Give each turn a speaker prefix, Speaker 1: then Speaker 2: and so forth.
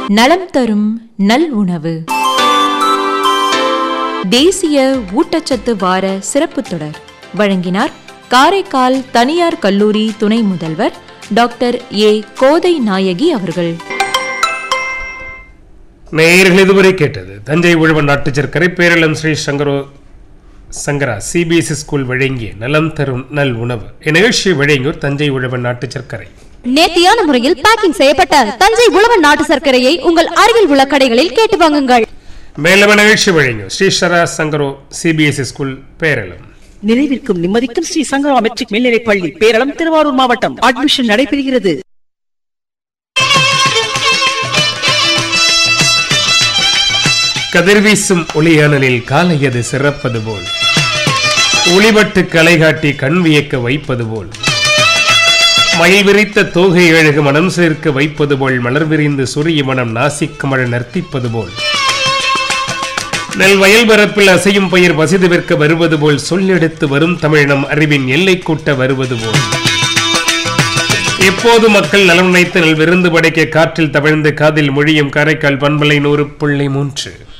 Speaker 1: நலம் தரும் நல் உணவு தேசிய ஊட்டச்சத்து வார சிறப்பு தொடர் வழங்கினார் காரைக்கால் தனியார் கல்லூரி துணை முதல்வர் டாக்டர் ஏ கோதை நாயகி அவர்கள்
Speaker 2: நேயர்கள் இதுவரை கேட்டது தஞ்சை உழவன் நாட்டு சர்க்கரை பேரளம் ஸ்ரீ சங்கரோ சங்கரா சிபிஎஸ்இ ஸ்கூல் வழங்கிய நலம் தரும் நல் உணவு இந்நிகழ்ச்சி வழங்கியோர் தஞ்சை உழவன் நாட்டு சர்க்கரை
Speaker 3: நேர்த்தியான முறையில் பேக்கிங் செய்யப்பட்ட தஞ்சை உழவன் நாட்டு சர்க்கரையை உங்கள் அருகில் உள்ள கடைகளில் கேட்டு வாங்குங்கள்
Speaker 2: மேலும் நிகழ்ச்சி வழங்கியோர் ஸ்ரீ சரா சங்கரோ சிபிஎஸ்இ ஸ்கூல் பேரளம்
Speaker 4: நிறைவிற்கும் நிம்மதிக்கும் ஸ்ரீ சங்கரா மெட்ரிக் மேல்நிலைப் பள்ளி பேரளம் திருவாரூர் மாவட்டம் அட்மிஷன் நடைபெறுகிறது
Speaker 2: கதிர்வீசும் ஒளியானலில் காலையது சிறப்பது போல் ஒளிபட்டு களை காட்டி கண் வியக்க வைப்பது போல் மயில் விரித்த தோகை அழகு மனம் சேர்க்க வைப்பது போல் மலர் விரிந்து சுரிய மனம் நாசிக்கமழ நர்த்திப்பது போல் நெல் வயல் பரப்பில் அசையும் பயிர் வசிது விற்க வருவது போல் சொல்லெடுத்து வரும் தமிழினம் அறிவின் எல்லை கூட்ட வருவது போல் எப்போது மக்கள் நலம் நினைத்து நல் விருந்து படைக்க காற்றில் தவழ்ந்து காதில் மொழியும் காரைக்கால் பண்பலை நூறு புள்ளி மூன்று